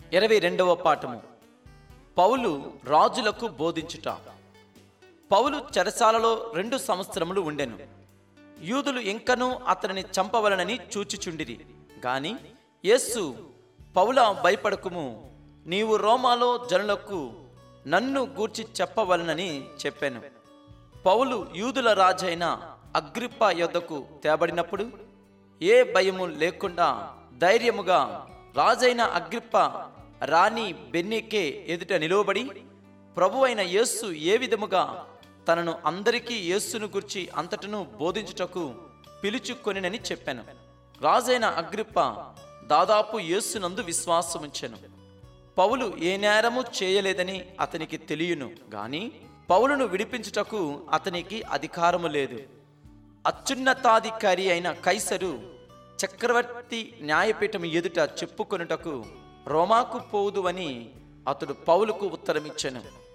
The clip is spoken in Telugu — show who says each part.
Speaker 1: ఇరవై రెండవ పాఠము పౌలు రాజులకు బోధించుట పౌలు చెరసాలలో రెండు సంవత్సరములు ఉండెను యూదులు ఇంకనూ అతనిని చంపవలనని చూచిచుండిరి గాని యేస్సు పౌల భయపడకుము నీవు రోమాలో జనులకు నన్ను గూర్చి చెప్పవలనని చెప్పాను పౌలు యూదుల రాజైన అగ్రిప్ప యొద్దకు తేబడినప్పుడు ఏ భయము లేకుండా ధైర్యముగా రాజైన అగ్రిప్ప రాణి బెన్నీకే ఎదుట నిలువబడి ప్రభు అయిన యేస్సు ఏ విధముగా తనను అందరికీ యేస్సును గుర్చి అంతటను బోధించుటకు పిలుచుకొనినని చెప్పాను రాజైన అగ్రిప్ప దాదాపు యేస్సునందు విశ్వాసముంచెను పౌలు ఏ నేరము చేయలేదని అతనికి తెలియను గాని పౌలును విడిపించుటకు అతనికి అధికారము లేదు అత్యున్నతాధికారి అయిన కైసరు చక్రవర్తి న్యాయపీఠం ఎదుట చెప్పుకొనుటకు రోమాకు పోదువని అతడు పౌలుకు ఉత్తరమిచ్చెను